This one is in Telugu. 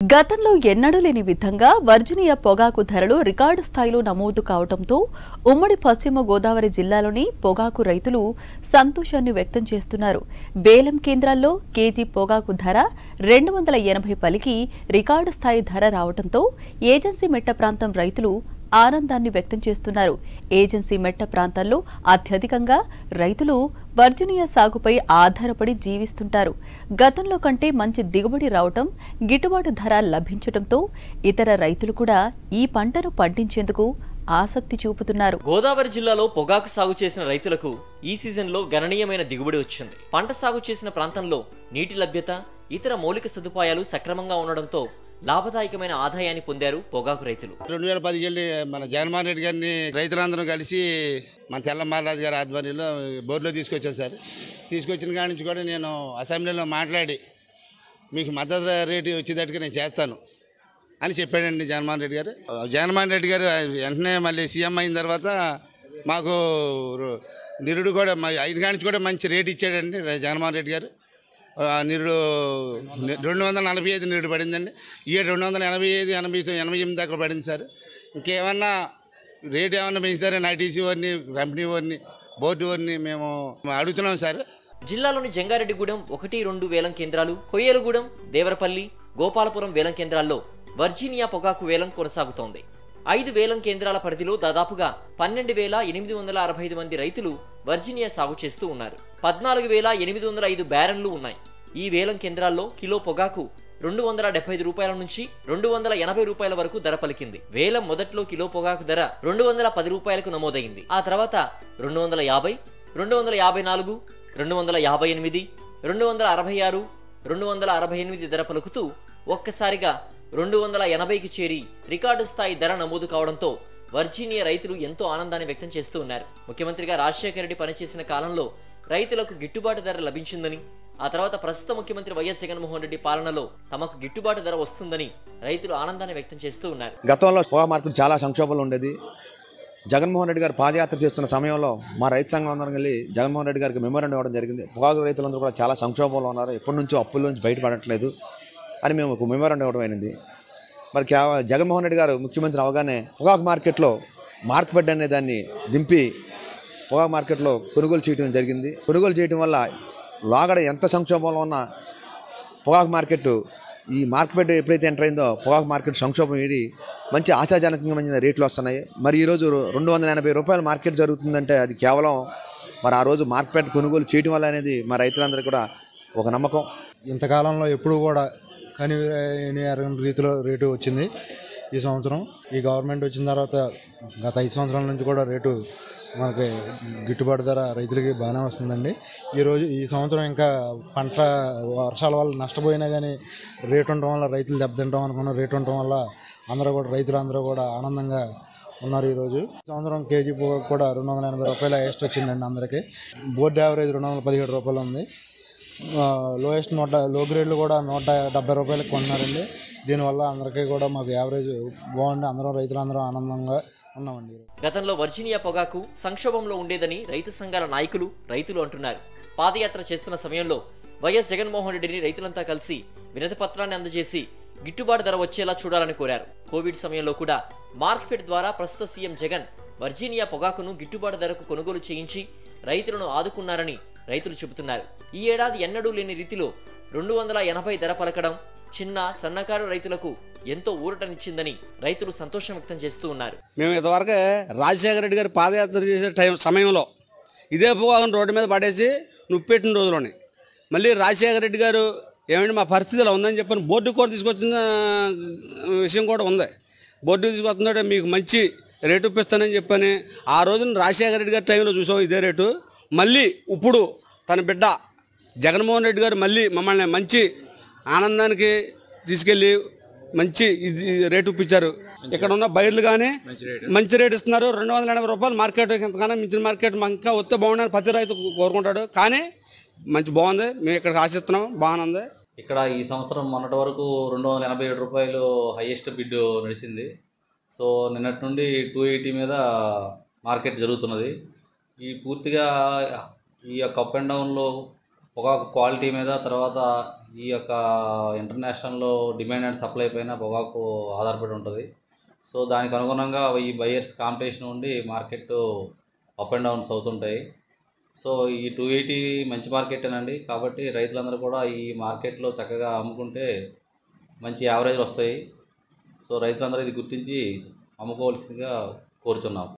గతంలో ఎన్నడూ లేని విధంగా వర్జీనియా పొగాకు ధరలు రికార్డు స్థాయిలో నమోదు కావడంతో ఉమ్మడి పశ్చిమ గోదావరి జిల్లాలోని పొగాకు రైతులు సంతోషాన్ని వ్యక్తం చేస్తున్నారు బేలం కేంద్రాల్లో కేజీ పొగాకు ధర రెండు వందల ఎనభై పలికి రికార్డు స్థాయి ధర రావడంతో ఏజెన్సీ మెట్ట ప్రాంతం రైతులు ఆనందాన్ని వ్యక్తం చేస్తున్నారు ఏజెన్సీ మెట్ట ప్రాంతాల్లో అత్యధికంగా రైతులు వర్జీనియా సాగుపై ఆధారపడి జీవిస్తుంటారు గతంలో కంటే మంచి దిగుబడి రావటం గిట్టుబాటు ధర లభించడంతో ఇతర రైతులు కూడా ఈ పంటను పండించేందుకు ఆసక్తి చూపుతున్నారు గోదావరి జిల్లాలో పొగాకు సాగు చేసిన రైతులకు ఈ సీజన్లో గణనీయమైన దిగుబడి వచ్చింది పంట సాగు చేసిన ప్రాంతంలో నీటి లభ్యత ఇతర మౌలిక సదుపాయాలు సక్రమంగా ఉండడంతో లాభదాయకమైన ఆదాయాన్ని పొందారు పొగాకు రైతులు రెండు వేల పదికెళ్ళి మన జగన్మోహన్ రెడ్డి గారిని రైతులందరూ కలిసి మన తెల్లమాలరాజు గారి ఆధ్వర్యంలో బోర్డులో తీసుకొచ్చాను సార్ తీసుకొచ్చిన కాడి నుంచి కూడా నేను అసెంబ్లీలో మాట్లాడి మీకు మద్దతు రేటు వచ్చేటట్టుగా నేను చేస్తాను అని చెప్పాడండి జగన్మోహన్ రెడ్డి గారు జగన్మోహన్ రెడ్డి గారు వెంటనే మళ్ళీ సీఎం అయిన తర్వాత మాకు రు- నిరుడు కూడా మ- అయిన కాడి నుంచి కూడా మంచి రేటు ఇచ్చాడండి జగన్మోహన్ రెడ్డి గారు ఆ, నిరుడు ని- రెండు వందల నలభై ఐదు నిరుడు పడిందండి ఈ రెండు వందల ఎనభై ఐదు ఎనభై తొమ్మిది, ఎనభై ఎనిమిది దాకా పడింది సార్ ఇంకేమన్నా రేటు ఏమన్నా పెంచుతారని ఐటీసీ వారిని కంపెనీ వారిని బోర్డు వారిని మేము అడుగుతున్నాం సార్ జిల్లాలోని జంగారెడ్డిగూడెం ఒకటి రెండు వేలం కేంద్రాలు కొయ్యలగూడెం దేవరపల్లి గోపాలపురం వేలం కేంద్రాల్లో వర్జీనియా పొగాకు వేలం కొనసాగుతోంది ఐదు వేలం కేంద్రాల పరిధిలో దాదాపుగా పన్నెండు వేల ఎనిమిది వందల అరవై ఐదు మంది రైతులు వర్జీనియా సాగు చేస్తూ ఉన్నారు పద్నాలుగు వేల ఎనిమిది వందల ఐదు బ్యారెన్లు ఉన్నాయి ఈ వేలం కేంద్రాల్లో కిలో పొగాకు రెండు వందల డెబ్బై ఐదు రూపాయల నుంచి రెండు వందల ఎనభై రూపాయల వరకు ధర పలికింది వేలం మొదట్లో కిలో పొగాకు ధర రెండు వందల పది రూపాయలకు నమోదైంది ఆ తర్వాత రెండు వందల యాభై రెండు వందల యాభై నాలుగు రెండు వందల యాభై ఎనిమిది రెండు వందల అరవై ఆరు రెండు వందల అరవై ఎనిమిది ధర పలుకుతూ ఒక్కసారిగా రెండు వందల ఎనభైకి చేరి రికార్డు స్థాయి ధర నమోదు కావడంతో వర్జీనియా రైతులు ఎంతో ఆనందాన్ని వ్యక్తం చేస్తూ ఉన్నారు ముఖ్యమంత్రిగా రాజశేఖర రెడ్డి పనిచేసిన కాలంలో రైతులకు గిట్టుబాటు ధర లభించిందని ఆ తర్వాత ప్రస్తుత ముఖ్యమంత్రి వైఎస్ జగన్మోహన్ రెడ్డి పాలనలో తమకు గిట్టుబాటు ధర వస్తుందని రైతులు ఆనందాన్ని వ్యక్తం చేస్తూ ఉన్నారు గతంలో పొగా మార్కెట్ చాలా సంక్షోభంలో ఉండేది జగన్మోహన్ రెడ్డి గారు పాదయాత్ర చేస్తున్న సమయంలో మా రైతు సంఘం అందరం వెళ్ళి జగన్మోహన్ రెడ్డి గారికి మెమోరాండం ఇవ్వడం జరిగింది పొగాకు రైతులందరూ కూడా చాలా సంక్షోభంలో ఉన్నారు ఎప్పటి నుంచో అప్పుల నుంచి బయటపడట్లేదు అని మేము ఒక మెమోరాండం ఇవ్వడం అయినది మరి కేవ- జగన్మోహన్ రెడ్డి గారు ముఖ్యమంత్రి అవగానే పొగాకు మార్కెట్లో మార్కెట్ అనే దాన్ని దింపి పొగాకు మార్కెట్లో కొనుగోలు చేయడం జరిగింది కొనుగోలు చేయడం వల్ల లోగడ ఎంత సంక్షోభంలో ఉన్నా పొగాకు మార్కెట్ ఈ మార్కెట్ ఎప్పుడైతే ఎంటర్ అయిందో పొగాకు మార్కెట్ సంక్షోభం ఏడి మంచి ఆశాజనకమైన రేట్లు వస్తున్నాయి మరి ఈరోజు రెండు వందల ఎనభై రూపాయల మార్కెట్ జరుగుతుందంటే అది కేవలం మరి ఆ రోజు మార్కెట్ కొనుగోలు చేయడం వల్ల అనేది మా రైతులందరికీ కూడా ఒక నమ్మకం ఇంతకాలంలో ఎప్పుడు కూడా కని ఎరగని రీతిలో రేటు వచ్చింది ఈ సంవత్సరం ఈ గవర్నమెంట్ వచ్చిన తర్వాత గత ఐదు సంవత్సరాల నుంచి కూడా రేటు మనకి గిట్టుబాటు ధర రైతులకి బాగానే వస్తుందండి ఈరోజు ఈ సంవత్సరం ఇంకా పంట వర్షాల వల్ల నష్టపోయినా కానీ రేటు ఉండటం వల్ల రైతులు దెబ్బతింటాం అనుకున్న రేటు ఉండటం వల్ల అందరూ కూడా రైతులు అందరూ కూడా ఆనందంగా ఉన్నారు ఈరోజు ఈ సంవత్సరం కేజీ పొగాకు కూడా రెండు వందల ఎనభై రూపాయల ఎక్స్ట్రా వచ్చిందండి అందరికీ బోర్డు యావరేజ్ రెండు వందల పదిహేడు రూపాయలు ఉంది లోయెస్ట్ నూట లో గ్రేడ్లు కూడా నూట డెబ్బై రూపాయలకు కొంటున్నారండి దీనివల్ల అందరికీ కూడా మాకు యావరేజ్ బాగుండి అందరం రైతులు అందరం ఆనందంగా ఉన్నామండి గతంలో వర్జీనియా పొగాకు సంక్షోభంలో ఉండేదని రైతు సంఘాల నాయకులు రైతులు అంటున్నారు పాదయాత్ర చేస్తున్న సమయంలో వైఎస్ జగన్మోహన్ రెడ్డిని రైతులంతా కలిసి వినతి పత్రాన్ని అందజేసి గిట్టుబాటు ధర వచ్చేలా చూడాలని కోరారు కోవిడ్ సమయంలో కూడా మార్కెట్ ద్వారా ప్రస్తుత సీఎం జగన్ వర్జీనియా పొగాకును గిట్టుబాటు ధరకు కొనుగోలు చేయించి రైతులను ఆదుకున్నారని రైతులు చెబుతున్నారు ఈ ఏడాది ఎన్నడూ లేని రీతిలో రెండు వందల ఎనభై ధర పలకడం చిన్న సన్నకారు రైతులకు ఎంతో ఊరటనిచ్చిందని రైతులు సంతోషం వ్యక్తం చేస్తూ ఉన్నారు మేము ఇంతవరకు రాజశేఖర రెడ్డి గారు పాదయాత్ర చేసే టైం సమయంలో ఇదే పొగాకును రోడ్డు మీద పడేసి నువ్వు పెట్టిన రోజులోనే మళ్ళీ రాజశేఖర రెడ్డి గారు ఏమంటే మా పరిస్థితి ఇలా ఉందని చెప్పని బోర్డు కూడా తీసుకొచ్చిన విషయం కూడా ఉంది బోర్డు తీసుకొస్తుందంటే మీకు మంచి రేటు ఇప్పిస్తానని చెప్పని ఆ రోజున రాజశేఖర రెడ్డి గారి టైంలో చూసాం ఇదే రేటు మళ్ళీ ఇప్పుడు తన బిడ్డ జగన్మోహన్ రెడ్డి గారు మళ్ళీ మమ్మల్ని మంచి ఆనందానికి తీసుకెళ్ళి మంచి ఇది రేటు ఇప్పించారు ఇక్కడ ఉన్న బయర్లు కానీ మంచి రేటు ఇస్తున్నారు రెండు వందల ఎనభై రూపాయలు మార్కెట్ ఎంతకన్నా మించిన మార్కెట్ మాకు ఇంకా వస్తే బాగుండని ప్రతి రైతు కోరుకుంటాడు కానీ మంచి బాగుంది మేము ఇక్కడ ఆశిస్తున్నాం బాగుంది ఇక్కడ ఈ సంవత్సరం మొన్నటి వరకు రెండు వందల ఎనభై ఏడు రూపాయలు హైయెస్ట్ బిడ్ నడిచింది సో నిన్నటి నుండి టూ ఎయిటీ మీద మార్కెట్ జరుగుతున్నది ఈ పూర్తిగా ఈ యొక్క అప్ అండ్ డౌన్లో పొగాకు క్వాలిటీ మీద తర్వాత ఈ యొక్క ఇంటర్నేషనల్లో డిమాండ్ అండ్ సప్లై పైన పొగాకు ఆధారపడి ఉంటుంది సో దానికి అనుగుణంగా ఈ బయర్స్ కాంపిటీషన్ ఉండి మార్కెట్ అప్ అండ్ డౌన్స్ అవుతుంటాయి సో ఈ టూ ఎయిటీ మంచి మార్కెటేనండి కాబట్టి రైతులందరూ కూడా ఈ మార్కెట్లో చక్కగా అమ్ముకుంటే మంచి యావరేజ్ వస్తాయి సో రైతులందరూ ఇది గుర్తించి అమ్ముకోవాల్సిందిగా కోరుచున్నాం